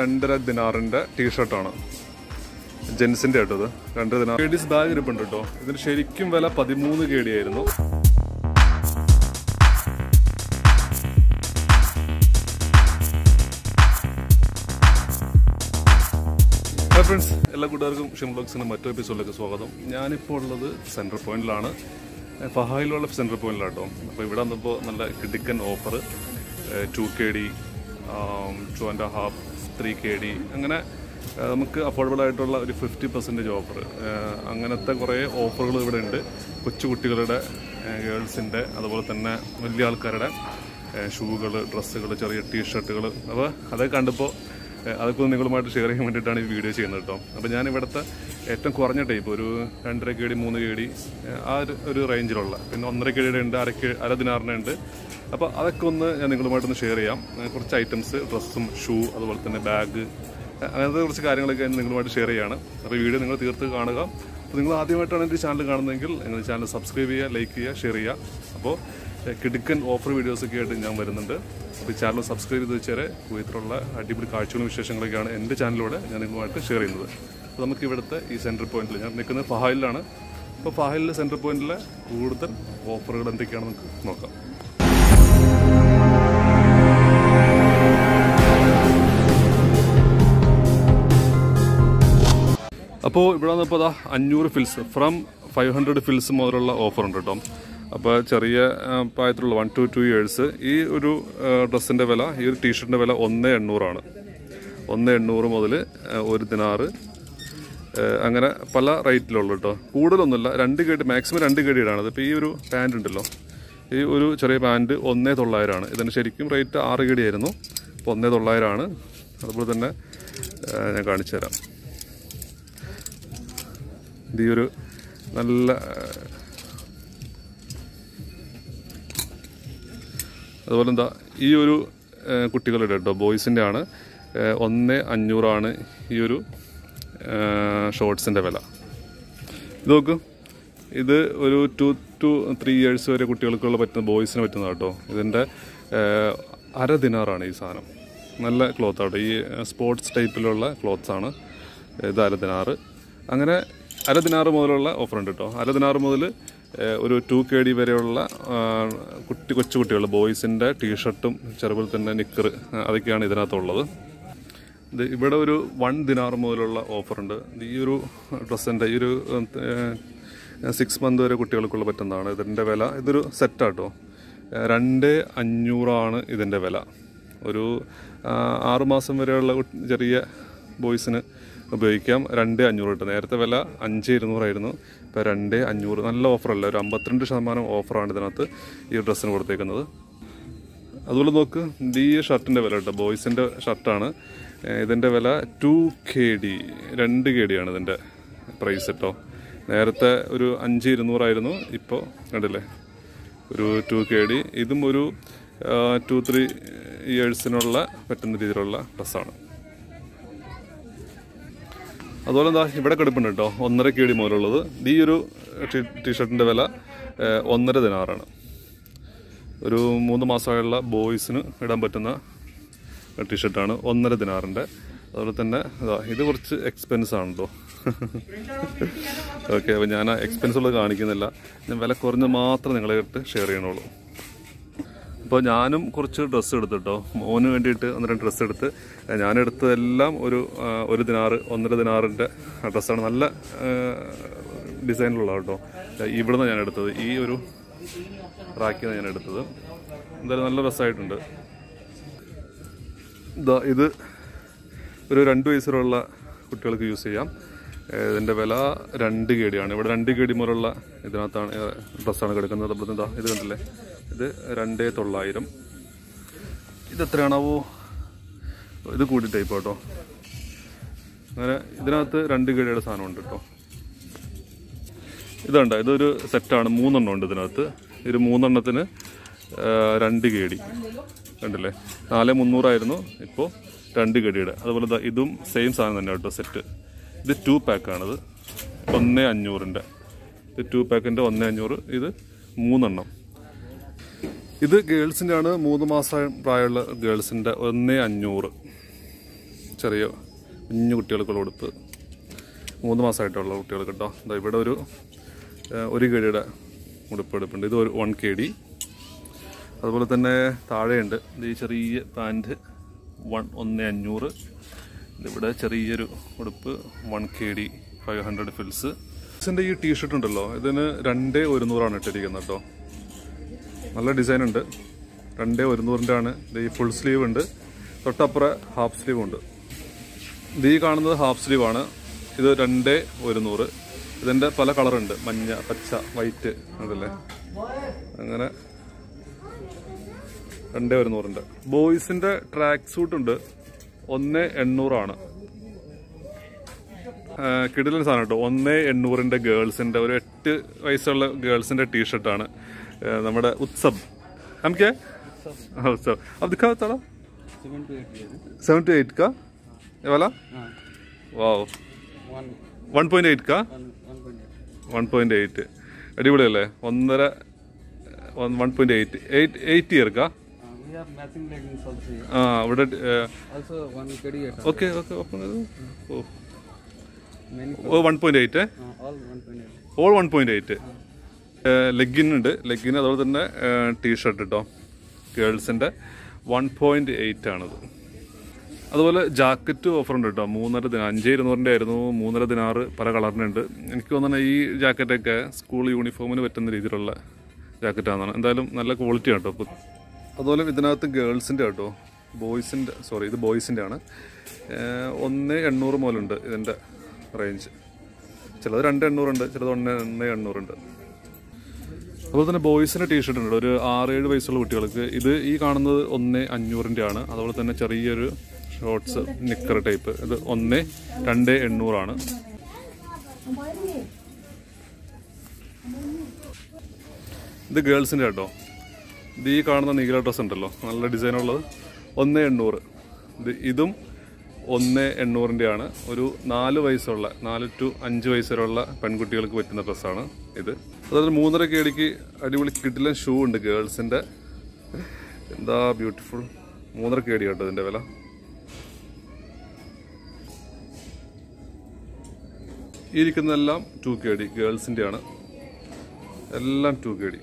രണ്ടര ദിനാറിൻ്റെ ടീഷർട്ടാണ് ജെൻസിൻ്റെ കേട്ടോ ഇത് രണ്ട് ദിനാർ ലേഡീസ് ബാഗ് ഇരിപ്പുണ്ട് കേട്ടോ ഇതിന് ശരിക്കും വില പതിമൂന്ന് കെ ഡി ആയിരുന്നു ഹായ് ഫ്രണ്ട്സ് എല്ലാ കൂട്ടുകാർക്കും ഷിം ബ്ലോഗ്സിൻ്റെ മറ്റൊരു എപ്പിസോഡിലേക്ക് സ്വാഗതം ഞാനിപ്പോൾ ഉള്ളത് സെൻട്രൽ പോയിന്റിലാണ് ഫഹായിലുള്ള സെൻട്രൽ പോയിന്റിലാണ് കേട്ടോ അപ്പോൾ ഇവിടെ വന്നപ്പോൾ നല്ല കിടിക്കൻ offer two K D two and half three K D അങ്ങനെ ആ, നമുക്ക് അഫോർഡബിൾ ആയിട്ടുള്ള ഒരു ഫിഫ്റ്റി പെർസെൻറ്റേജ് ഓഫർ അങ്ങനത്തെ കുറേ ഓഫറുകൾ ഇവിടെ ഉണ്ട് കൊച്ചുകുട്ടികളുടെ ഗേൾസിൻ്റെ അതുപോലെ തന്നെ വലിയ ആൾക്കാരുടെ ഷൂകൾ ഡ്രസ്സുകൾ ചെറിയ ടീഷർട്ടുകൾ അപ്പോൾ അതൊക്കെ കണ്ടപ്പോൾ ഏഹ് അതൊക്കെ ഒന്ന് നിങ്ങളുമായിട്ട് ഷെയർ ചെയ്യാൻ വേണ്ടിയിട്ടാണ് ഈ വീഡിയോ ചെയ്യുന്നത് കേട്ടോ അപ്പോൾ ഞാൻ ഇവിടുത്തെ ഏറ്റവും കുറഞ്ഞ ടൈപ്പ് ഒരു രണ്ടര കെ ഡി മൂന്ന് കെ ഡി ആ ഒരു ഒരു റേഞ്ചിലുള്ള പിന്നെ ഒന്നര കെ ഡിയുടെ ഉണ്ട് അര കെ അര ദിനാറിൻ്റെ ഉണ്ട് അപ്പോൾ അതൊക്കെ ഒന്ന് ഞാൻ നിങ്ങളുമായിട്ടൊന്ന് ഷെയർ ചെയ്യാം ഏഹ് കുറച്ച് ഐറ്റംസ് ഡ്രസ്സും ഷൂ അതുപോലെ തന്നെ ബാഗ് അങ്ങനത്തെ കുറച്ച് കാര്യങ്ങളൊക്കെ ഞാൻ നിങ്ങളുമായിട്ട് ഷെയർ ചെയ്യാണ് അപ്പോൾ ഈ വീഡിയോ നിങ്ങൾ തീർത്ത് കാണുക അപ്പോൾ നിങ്ങൾ ആദ്യമായിട്ടാണ് എൻ്റെ ചാനൽ കാണുന്നതെങ്കിൽ നിങ്ങൾ ചാനൽ സബ്സ്ക്രൈബ് ചെയ്യുക ലൈക്ക് ചെയ്യുക ഷെയർ ചെയ്യുക അപ്പോൾ ഏഹ് കിടുക്കൻ ഓഫർ വീഡിയോസൊക്കെ ആയിട്ട് ഞാൻ വരുന്നുണ്ട് അപ്പോൾ ഈ ചാനൽ സബ്സ്ക്രൈബ് ചെയ്ത് വെച്ചാൽ കുവൈത്തിലുള്ള അടിപൊളി കാഴ്ചകളും വിശേഷങ്ങളൊക്കെയാണ് എൻ്റെ ചാനലിലൂടെ ഞാൻ നിങ്ങളുമായിട്ട് ഷെയർ ചെയ്യുന്നത് അപ്പോൾ നമുക്ക് ഇവിടുത്തെ ഈ സെൻറ്റർ പോയിന്റിൽ ഞാൻ നിൽക്കുന്നത് ഫഹായിലാണ് അപ്പോൾ ഫഹായിലെ സെൻറ്റർ പോയിന്റിലെ കൂടുതൽ ഓഫറുകൾ എന്തൊക്കെയാണെന്ന് നമുക്ക് നോക്കാം അപ്പോൾ ഇവിടെ വന്നപ്പോൾ അതാ അഞ്ഞൂറ് fils from five hundred fils മുതലുള്ള ഓഫർ ഉണ്ട് കേട്ടോ അപ്പോൾ ചെറിയ ആ, പ്രായത്തിലുള്ള വൺ ടു ടു ഇയേഴ്സ് ഈ ഒരു ഡ്രസ്സിൻ്റെ വില ഈ ഒരു ടീഷർട്ടിൻ്റെ വില ഒന്ന് എണ്ണൂറാണ് ഒന്ന് എണ്ണൂറ് മുതൽ ഒരു ദിനാറ് ഏഹ് അങ്ങനെ പല റേറ്റിലുള്ള കേട്ടോ കൂടുതലൊന്നുമില്ല രണ്ട് കേടി മാക്സിമം രണ്ട് കേടിയിടാണ് ഇപ്പോൾ ഈ ഒരു പാൻറ് ഉണ്ടല്ലോ ഈ ഒരു ചെറിയ പാൻറ് ഒന്നേ തൊള്ളായിരമാണ് ഇതിന് ശരിക്കും റേറ്റ് ആറ് കേടിയായിരുന്നു അപ്പോൾ ഒന്നേ തൊള്ളായിരമാണ് അതുപോലെ തന്നെ ഏഹ് ഞാൻ കാണിച്ചു തരാം ഇത് ഈ ഒരു നല്ല ഏഹ്, അതുപോലെ എന്താ ഈ ഒരു ഏഹ്, കുട്ടികളുടെ കേട്ടോ ബോയ്സിൻ്റെ ആണ് ഏഹ്, ഒന്ന് അഞ്ഞൂറാണ് ഈ ഒരു ഷോർട്സിൻ്റെ വില ഇത് നോക്കൂ ഇത് ഒരു ടു ടു ത്രീ ഇയേഴ്സ് വരെ കുട്ടികൾക്കുള്ള പറ്റുന്ന ബോയ്സിന് പറ്റുന്ന കേട്ടോ ഇതിൻ്റെ ഏഹ്, അര ദിനാറാണ് ഈ സാധനം നല്ല ക്ലോത്ത് ആട്ടോ ഈ സ്പോർട്സ് ടൈപ്പിലുള്ള ക്ലോത്ത്സ് ആണ് ഇത് അര ദിനാറ് അങ്ങനെ അര ദിനാറ് മുതലുള്ള ഓഫർ ഉണ്ട് കേട്ടോ അര ദിനാറ് മുതൽ ഏഹ്, ഒരു ടു കെ ഡി വരെയുള്ള ആ, കുട്ടി കൊച്ചു കുട്ടികളുടെ ബോയ്സിൻ്റെ ടീഷർട്ടും ചെറുപോലെ തന്നെ നിക്കർ അതൊക്കെയാണ് ഇതിനകത്തുള്ളത് ഇത് ഇവിടെ ഒരു വൺ ദിനാർ മുതലുള്ള ഓഫറുണ്ട് ഈ ഒരു ഡ്രസ്സിൻ്റെ ഈ ഒരു സിക്സ് മന്ത് വരെ കുട്ടികൾക്കുള്ള പറ്റുന്നതാണ് ഇതിൻ്റെ വില ഇതൊരു സെറ്റാട്ടോ രണ്ട് അഞ്ഞൂറാണ് ഇതിൻ്റെ വില ഒരു ആ, ആറ് മാസം വരെയുള്ള കുട്ടി- ചെറിയ ബോയ്സിന് ഉപയോഗിക്കാം രണ്ട് അഞ്ഞൂറ് കിട്ടും നേരത്തെ വില അഞ്ച് ഇരുന്നൂറായിരുന്നു ഇപ്പോൾ രണ്ട് അഞ്ഞൂറ് നല്ല ഓഫറല്ല ഒരു അമ്പത്തിരണ്ട് ശതമാനം ഓഫറാണ് ഇതിനകത്ത് ഈ ഡ്രസ്സിന് കൊടുത്തേക്കുന്നത് അതുപോലെ നോക്ക് ഇത് ഈ ഷർട്ടിൻ്റെ വില കേട്ടോ ബോയ്സിൻ്റെ ഷർട്ടാണ് ഏഹ് ഇതിൻ്റെ വില ടു കെ ഡി രണ്ട് കെ ഡി ആണ് ഇതിൻ്റെ പ്രൈസ് കേട്ടോ നേരത്തെ ഒരു അഞ്ച് ഇരുന്നൂറായിരുന്നു ഇപ്പോൾ കണ്ടില്ലേ ഒരു ടു കെ ഡി ഇതും ഒരു ടു ത്രീ ഇയേഴ്സിനുള്ള പറ്റുന്ന രീതിയിലുള്ള ഡ്രസ്സാണ് അതുപോലെ എന്താ ഇവിടെ കിടപ്പുണ്ട് കേട്ടോ ഒന്നര കെ ഡി മുതലുള്ളത് ഇത് ഈ ഒരു ടീ- ടീഷർട്ടിൻ്റെ വില ഏഹ് ഒന്നര ദിനാറാണ് ഒരു മൂന്ന് മാസമായുള്ള ബോയ്സിന് ഇടാൻ പറ്റുന്ന ടീഷർട്ടാണ് ഒന്നര ദിനാറിൻ്റെ അതുപോലെ തന്നെ ഇതാ ഇത് കുറച്ച് എക്സ്പെൻസ് ആണ് കേട്ടോ ഓക്കെ അപ്പോൾ ഞാൻ ആ എക്സ്പെൻസ് ഉള്ളത് കാണിക്കുന്നില്ല ഞാൻ വില കുറഞ്ഞ് മാത്രം നിങ്ങളെ ഇട്ട് ഷെയർ ചെയ്യണുള്ളൂ അപ്പോൾ ഞാനും കുറച്ച് ഡ്രസ്സ് എടുത്തു കേട്ടോ മോന് വേണ്ടിയിട്ട് ഒന്ന് രണ്ട് ഡ്രസ്സ് എടുത്ത് ഞാനെടുത്തതെല്ലാം ഒരു ആ, ഒരു ദിനാറ് ഒന്നര ദിനാറിൻ്റെ ഡ്രസ്സാണ് നല്ല ഡിസൈനിലുള്ള കേട്ടോ ഇവിടെ നിന്ന് ഞാൻ എടുത്തത് ഈ ഒരു റാക്കിൽ ഞാൻ എടുത്തത് എന്തായാലും നല്ല രസമായിട്ടുണ്ട് ഇതാ ഇത് ഒരു രണ്ട് വയസ്സിലുള്ള കുട്ടികൾക്ക് യൂസ് ചെയ്യാം ഏഹ് ഇതിൻ്റെ വില രണ്ട് കെ ഡിയാണ് ഇവിടെ രണ്ട് കെ ഡി മുതലുള്ള ഇതിനകത്താണ് ഏഹ് ഡ്രസ്സാണ് കിടക്കുന്നത് അപ്പോൾ ഇതാ ഇത് കണ്ടില്ലേ ഇത് രണ്ടേ തൊള്ളായിരം ഇത് എത്രയാണാവോ ഇത് കൂടി ടൈപ്പ് കേട്ടോ അങ്ങനെ ഇതിനകത്ത് രണ്ട് കെ ഡിയുടെ സാധനമുണ്ട് കേട്ടോ ഇതുണ്ട് ഇതൊരു സെറ്റാണ് മൂന്നെണ്ണം ഉണ്ട് ഇതിനകത്ത് ഒരു മൂന്നെണ്ണത്തിന് ആ, രണ്ട് കെ ഡി കണ്ടില്ലേ നാല് മുന്നൂറായിരുന്നു ഇപ്പോൾ രണ്ട് കടിയുടെ അതുപോലെ ദാ ഇതും സെയിം സാധനം തന്നെ കേട്ടോ സെറ്റ് ഇത് ടു പാക്കാണിത് ഒന്ന് അഞ്ഞൂറിൻ്റെ ഇത് ടു പാക്കിൻ്റെ ഒന്ന് അഞ്ഞൂറ് ഇത് മൂന്നെണ്ണം ഇത് ഗേൾസിൻ്റെ ആണ് മൂന്ന് മാസം പ്രായമുള്ള ഗേൾസിൻ്റെ ഒന്ന് അഞ്ഞൂറ് ചെറിയ കുഞ്ഞു കുട്ടികൾക്കുള്ള ഉടുപ്പ് മൂന്ന് മാസമായിട്ടുള്ള കുട്ടികൾക്ക് കേട്ടോ ദാ ഇവിടെ ഒരു ഏഹ്, ഒരു കെടിയുടെ ഉടുപ്പ് എടുപ്പുണ്ട് ഇത് ഒരു വൺ കെ ഡി അതുപോലെ തന്നെ താഴെയുണ്ട് ഇത് ഈ ചെറിയ പാൻറ് വൺ ഒന്ന് അഞ്ഞൂറ് ഇതിവിടെ ചെറിയൊരു ഉടുപ്പ് one K D five hundred fils ഇതിൻ്റെ ഈ ടീഷർട്ട് ഉണ്ടല്ലോ ഇതിന് രണ്ടേ ഒരുന്നൂറാണ് ഇട്ടിരിക്കുന്നത് കേട്ടോ നല്ല ഡിസൈൻ ഉണ്ട് രണ്ടേ ഒരുന്നൂറിൻ്റെ ആണ് ഇത് ഈ ഫുൾ സ്ലീവ് ഉണ്ട് തൊട്ടപ്പുറം ഹാഫ് സ്ലീവ് ഉണ്ട് ഇത് ഈ കാണുന്നത് ഹാഫ് സ്ലീവ് ആണ് ഇത് രണ്ടേ ഒരുന്നൂറ് ഇതിൻ്റെ പല കളറുണ്ട് മഞ്ഞ പച്ച വൈറ്റ് ഉണ്ടല്ലേ അങ്ങനെ രണ്ടേ ഒരുന്നൂറുണ്ട് ബോയ്സിന്റെ ട്രാക്ക് സൂട്ട് ഉണ്ട് ഒന്ന് എണ്ണൂറാണ് കിടിലൻ സാധനം കേട്ടോ ഒന്ന് എണ്ണൂറിന്റെ ഗേൾസിന്റെ ഒരു എട്ട് വയസ്സുള്ള ഗേൾസിന്റെ ടീഷർട്ടാണ് നമ്മുടെ ഉത്സവ് നമുക്ക് ഉത്സവ് अब दिखा थोड़ा सेवन टू एट ये सेवन टू एट का ये वाला हाँ wow one one point eight കാ one one point eight one point eight അടിപൊളിയല്ലേ ഒന്നര one point eight eight eight year കാ we have matching leggings also here. ആ ഇവിടെ Also one kedi at okay okay open ചെയ്തു ഓ many ഓ one point eight uh, all one point eight. All one point eight legging ഉണ്ട് legging അതുപോലെ തന്നെ T shirt കേട്ടോ ഗേൾസിന്റെ വൺ പോയിന്റ് എയ്റ്റ് ആണത് അതുപോലെ ജാക്കറ്റ് ഓഫർ ഉണ്ട് കേട്ടോ മൂന്നര ദിന അഞ്ച് ഇരുന്നൂറിൻ്റെ ആയിരുന്നു മൂന്നര ദിനാറ് പല കളറിനുണ്ട് എനിക്ക് തോന്നുന്നത് ഈ ജാക്കറ്റൊക്കെ സ്കൂൾ യൂണിഫോമിന് പറ്റുന്ന രീതിയിലുള്ള ജാക്കറ്റാണെന്നാണ് എന്തായാലും നല്ല ക്വാളിറ്റി കേട്ടോ ഇപ്പം അതുപോലെ ഇതിനകത്ത് ഗേൾസിൻ്റെ കേട്ടോ ബോയ്സിൻ്റെ സോറി ഇത് ബോയ്സിൻ്റെ ആണ് ഏഹ് ഒന്ന് എണ്ണൂറ് മുതലുണ്ട് ഇതിൻ്റെ റേഞ്ച് ചിലത് രണ്ട് എണ്ണൂറുണ്ട് ചിലത് ഒന്ന് ഒന്ന് എണ്ണൂറുണ്ട് അതുപോലെ തന്നെ ബോയ്സിന്റെ ടീഷർട്ട് ഉണ്ട് ഒരു ആറേഴ് വയസ്സുള്ള കുട്ടികൾക്ക് ഇത് ഈ കാണുന്നത് ഒന്ന് അഞ്ഞൂറിൻ്റെ ആണ് അതുപോലെ തന്നെ ചെറിയൊരു ഷോർട്സ് നിക്കർ ടൈപ്പ് ഇത് ഒന്ന് രണ്ട് എണ്ണൂറാണ് ഇത് ഗേൾസിൻ്റെ കേട്ടോ ഇത് ഈ കാണുന്ന നീല ഡ്രസ് ഉണ്ടല്ലോ നല്ല ഡിസൈൻ ഉള്ളത് ഒന്ന് എണ്ണൂറ് ഇത് ഇതും ഒന്ന് എണ്ണൂറിൻ്റെ ആണ് ഒരു നാല് വയസ്സുള്ള നാല് ടു അഞ്ച് വയസ്സ് വരെയുള്ള പെൺകുട്ടികൾക്ക് പറ്റുന്ന ഡ്രസ്സാണ് ഇത് അതുപോലെ മൂന്നര കേടിക്ക് അടിപൊളി കിടിലൻ ഷൂ ഉണ്ട് ഗേൾസിൻ്റെ എന്താ ബ്യൂട്ടിഫുൾ മൂന്നര കേടി കേട്ടോ ഇതിൻ്റെ വില ഈ ഇരിക്കുന്നതെല്ലാം ടു കെ ഡി ഗേൾസിൻ്റെ ആണ് എല്ലാം ടു കെ ഡി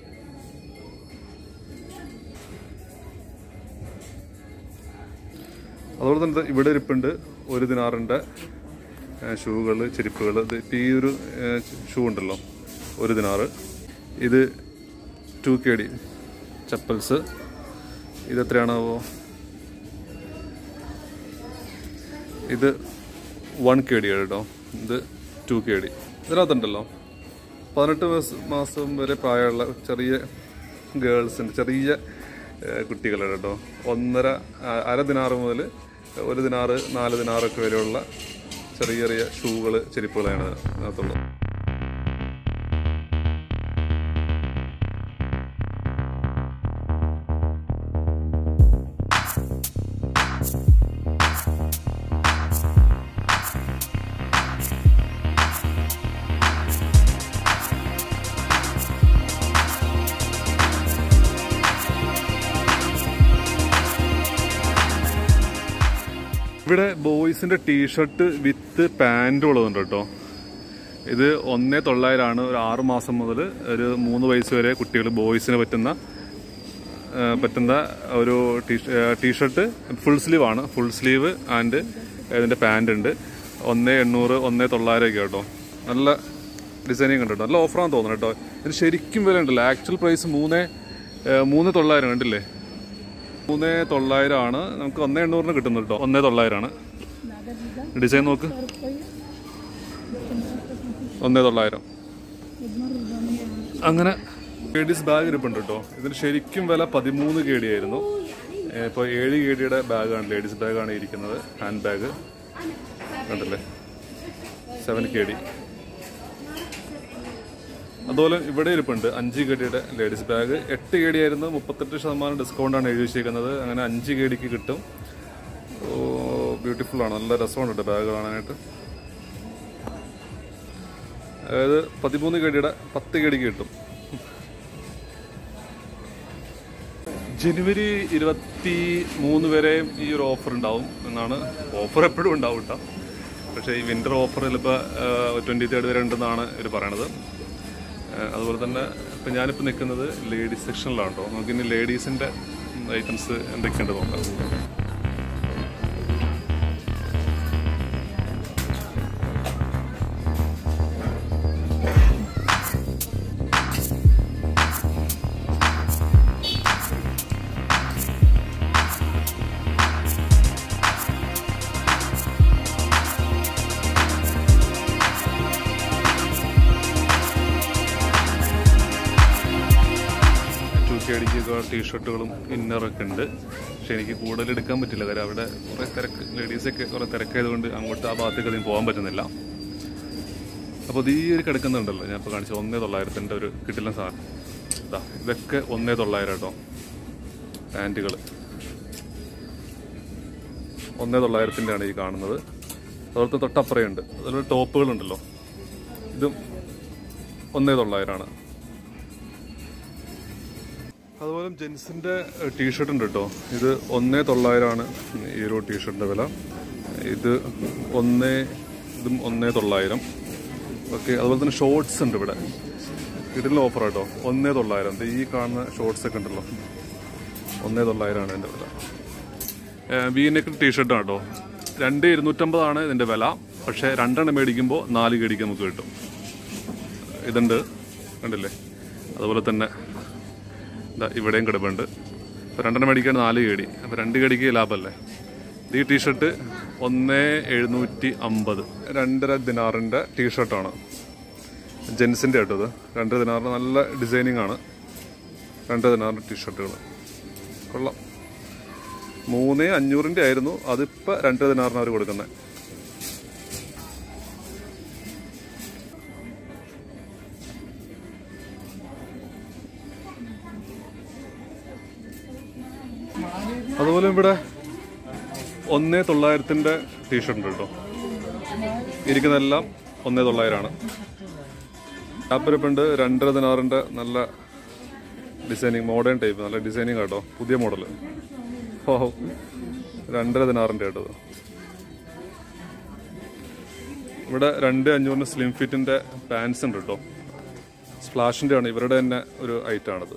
അതുപോലെ തന്നെ ദേ ഇവിടെ ഇരിപ്പുണ്ട് ഒരു ദിനാറിൻ്റെ ഷൂകൾ ചെരുപ്പുകൾ ഇത് ഇപ്പം ഈ ഒരു ഷൂ ഉണ്ടല്ലോ ഒരു ദിനാറ് ഇത് ടു കെ ഡി ചപ്പൽസ് ഇത് എത്രയാണാവോ ഇത് വൺ കെ ഡി കേട്ടോ ഇത് ടു കെ ഡി ഇതിനകത്തുണ്ടല്ലോ പതിനെട്ട് വയസ്സ് മാസം വരെ പ്രായമുള്ള ചെറിയ ഗേൾസിൻ്റെ ചെറിയ ഏഹ്, കുട്ടികളുടെ കേട്ടോ ഒന്നര ആ, അര ദിനാറ് മുതൽ ഒരു ദിനാറ് നാല് ദിനാറൊക്കെ വരെയുള്ള ചെറിയ ചെറിയ ഷൂകൾ ചെരുപ്പുകളാണ് അതിനകത്തുള്ളത് ഇവിടെ ബോയ്സിന്റെ ടീഷർട്ട് വിത്ത് പാൻറ് ഉള്ളതുണ്ട് കേട്ടോ ഇത് ഒന്നേ തൊള്ളായിരമാണ് ഒരു ആറ് മാസം മുതൽ ഒരു മൂന്ന് വയസ്സ് വരെ കുട്ടികൾ ബോയ്സിന് പറ്റുന്ന ആ, പറ്റുന്ന ഒരു ടീഷർട്ട് ഫുൾ സ്ലീവ് ആണ് ഫുൾ സ്ലീവ് ആൻഡ് ഇതിന്റെ പാൻറ് ഉണ്ട് ഒന്നേ എണ്ണൂറ് ഒന്നേ തൊള്ളായിരം ഒക്കെ കേട്ടോ നല്ല ഡിസൈനിങ് ഉണ്ട് കേട്ടോ നല്ല ഓഫറാന്ന് തോന്നുന്നു കേട്ടോ ഇത് ശരിക്കും വില ഉണ്ടല്ലോ ആക്ച്വൽ പ്രൈസ് മൂന്ന് മൂന്ന് തൊള്ളായിരം കണ്ടില്ലേ മൂന്ന് തൊള്ളായിരം ആണ് നമുക്ക് ഒന്നേ എണ്ണൂറിന് കിട്ടുന്നത് കേട്ടോ ഒന്നേ തൊള്ളായിരം ആണ് ഡിസൈൻ നോക്ക് ഒന്നേ തൊള്ളായിരം അങ്ങനെ ലേഡീസ് ബാഗ് ഇരിപ്പുണ്ട് കേട്ടോ ഇതിന് ശരിക്കും വില പതിമൂന്ന് കെ ഡി ആയിരുന്നു ഇപ്പോൾ ഏഴ് കെ ഡിയുടെ ബാഗാണ് ലേഡീസ് ബാഗാണ് ഇരിക്കുന്നത് ഹാൻഡ് ബാഗ് കണ്ടല്ലേ സെവൻ കെ ഡി അതുപോലെ ഇവിടെ ഇരിപ്പുണ്ട് അഞ്ച് കെ ഡിയുടെ ലേഡീസ് ബാഗ് എട്ട് കെ ഡി ആയിരുന്നു മുപ്പത്തെട്ട് ശതമാനം ഡിസ്കൗണ്ടാണ് എഴുതി വെച്ചേക്കുന്നത് അങ്ങനെ അഞ്ച് കെ ഡിക്ക് കിട്ടും ഓ ബ്യൂട്ടിഫുൾ ആണ് നല്ല രസമാണ് കേട്ടോ ബാഗ് കാണാനായിട്ട് അതായത് പതിമൂന്ന് കെ ഡിയുടെ പത്ത് കെ ഡിക്ക് കിട്ടും ജനുവരി ഇരുപത്തി മൂന്ന് വരെയും ഈ ഒരു ഓഫർ ഉണ്ടാവും എന്നാണ് ഓഫർ എപ്പോഴും ഉണ്ടാവും കേട്ടോ പക്ഷേ ഈ വിൻ്റർ ഓഫർ ചിലപ്പോൾ ട്വൻറ്റി തേർഡ് വരെ ഉണ്ടെന്നാണ് ഇവർ പറയണത് ഏഹ് അതുപോലെ തന്നെ ഇപ്പം ഞാനിപ്പോൾ നിൽക്കുന്നത് ലേഡീസ് സെക്ഷനിലാണ് കേട്ടോ നമുക്കിനി ലേഡീസിൻ്റെ ഐറ്റംസ് എന്തൊക്കെയുണ്ട് നോക്കാം ടൂക്കി അടിക്കുക ടീഷർട്ടുകളും ഇന്നറൊക്കെ ഉണ്ട് പക്ഷെ എനിക്ക് കൂടുതൽ എടുക്കാൻ പറ്റില്ല കാര്യം അവിടെ കുറേ തിരക്ക് ലേഡീസൊക്കെ കുറേ തിരക്കായതുകൊണ്ട് അങ്ങോട്ട് ആ ഭാഗത്തേക്ക് അധികം പോകാൻ പറ്റുന്നില്ല അപ്പോൾ ഇത് ഈ ഒരു കിടക്കുന്നുണ്ടല്ലോ ഞാൻ ഇപ്പോൾ കാണിച്ച ഒന്നേ തൊള്ളായിരത്തിൻ്റെ ഒരു കിട്ടില്ല സാധനം ഇതാ ഇതൊക്കെ ഒന്നേ തൊള്ളായിരം കേട്ടോ പാൻറ്റുകൾ ഒന്നേ തൊള്ളായിരത്തിൻ്റെയാണ് ഈ കാണുന്നത് അതുപോലത്തെ തൊട്ടപ്പുറയുണ്ട് അതുപോലെ ടോപ്പുകളുണ്ടല്ലോ ഇതും ഒന്നേ തൊള്ളായിരമാണ് അതുപോലെ ജെൻസിന്റെ ടീഷർട്ട് ഉണ്ട് കേട്ടോ ഇത് ഒന്നേ തൊള്ളായിരമാണ് ഈ ഒരു ടീഷർട്ടിന്റെ വില ഇത് ഒന്നേ ഇതും ഒന്നേ തൊള്ളായിരം ഓക്കെ അതുപോലെ തന്നെ ഷോർട്സ് ഉണ്ട് ഇവിടെ ഇതിലുള്ള ഓഫർ കേട്ടോ ഒന്നേ തൊള്ളായിരം ദേ ഈ കാണുന്ന ഷോർട്സ് ഒക്കെ ഉണ്ടല്ലോ ഒന്നേ തൊള്ളായിരമാണ് ഇതിന്റെ വില വി നെക്ക് ടീഷർട്ടാണ് കേട്ടോ രണ്ട് ഇരുന്നൂറ്റമ്പതാണ് ഇതിന്റെ വില പക്ഷേ രണ്ടെണ്ണം മേടിക്കുമ്പോൾ നാല് കടിക്ക് നമുക്ക് കിട്ടും ഇതുണ്ട് കണ്ടില്ലേ അതുപോലെ തന്നെ ദാ ഇവിടെയും കിടപ്പുണ്ട് അപ്പോൾ രണ്ടെണ്ണം മേടിക്കാൻ നാല് കടി അപ്പോൾ രണ്ട് കടിക്ക് ലാഭമല്ലേ ഇത് ഈ ടീഷർട്ട് ഒന്ന് എഴുന്നൂറ്റി അമ്പത് രണ്ടര ദിനാറിൻ്റെ ടീഷർട്ടാണ് ജെൻസിൻ്റെ കേട്ടോ ഇത് രണ്ടര ദിനാറിന് നല്ല ഡിസൈനിങ് ആണ് രണ്ടര ദിനാറിൻ്റെ ടീഷർട്ടുകൾ കൊള്ളാം മൂന്ന് അഞ്ഞൂറിൻ്റെ ആയിരുന്നു അതിപ്പോൾ രണ്ടര ദിനാറിന് അവർ കൊടുക്കുന്നത് അതുപോലെ ഇവിടെ ഒന്നേ തൊള്ളായിരത്തിൻ്റെ ടീഷർട്ട് ഉണ്ട് കേട്ടോ ഇരിക്കുന്നതെല്ലാം ഒന്നേ തൊള്ളായിരമാണ് ആപ്പിരിപ്പുണ്ട് രണ്ടര ദിനാറിൻ്റെ നല്ല ഡിസൈനിങ് മോഡേൺ ടൈപ്പ് നല്ല ഡിസൈനിങ് കേട്ടോ പുതിയ മോഡൽ ഓ രണ്ടര ദിനാറിൻ്റെ കേട്ടോ ഇത്. ഇവിടെ രണ്ട് അഞ്ഞൂറിന് സ്ലിം ഫിറ്റിൻ്റെ പാൻസ് ഉണ്ട് കേട്ടോ സ്പ്ലാഷിൻ്റെ ആണ് ഇവരുടെ തന്നെ ഒരു ഐറ്റാണിത്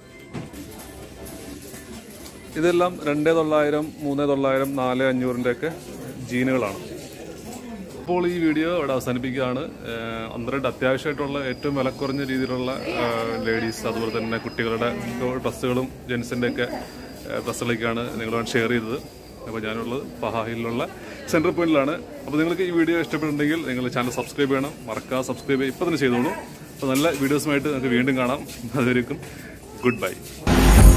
ഇതെല്ലാം രണ്ടേ തൊള്ളായിരം മൂന്നേ തൊള്ളായിരം നാല് അഞ്ഞൂറിൻ്റെ ഒക്കെ ജീനുകളാണ് അപ്പോൾ ഈ വീഡിയോ ഇവിടെ അവസാനിപ്പിക്കുകയാണ് ഏഹ് ഒന്ന് രണ്ട് അത്യാവശ്യമായിട്ടുള്ള ഏറ്റവും വില കുറഞ്ഞ രീതിയിലുള്ള ലേഡീസ് അതുപോലെ തന്നെ കുട്ടികളുടെ ഡ്രസ്സുകളും ജെൻസിൻ്റെ ഒക്കെ ഡ്രസ്സുകളൊക്കെയാണ് നിങ്ങളുമായി ഷെയർ ചെയ്തത് അപ്പോൾ ഞാനുള്ളത് ഫഹാഹിലുള്ള സെൻട്രൽ പോയിന്റിലാണ് അപ്പോൾ നിങ്ങൾക്ക് ഈ വീഡിയോ ഇഷ്ടപ്പെട്ടിട്ടുണ്ടെങ്കിൽ നിങ്ങൾ ചാനൽ സബ്സ്ക്രൈബ് ചെയ്യണം മറക്കാതെ സബ്സ്ക്രൈബ് ചെയ്യുക ഇപ്പോൾ തന്നെ ചെയ്തോളൂ അപ്പോൾ നല്ല വീഡിയോസുമായിട്ട് നമുക്ക് വീണ്ടും കാണാം അതുവരെയും ഗുഡ് ബൈ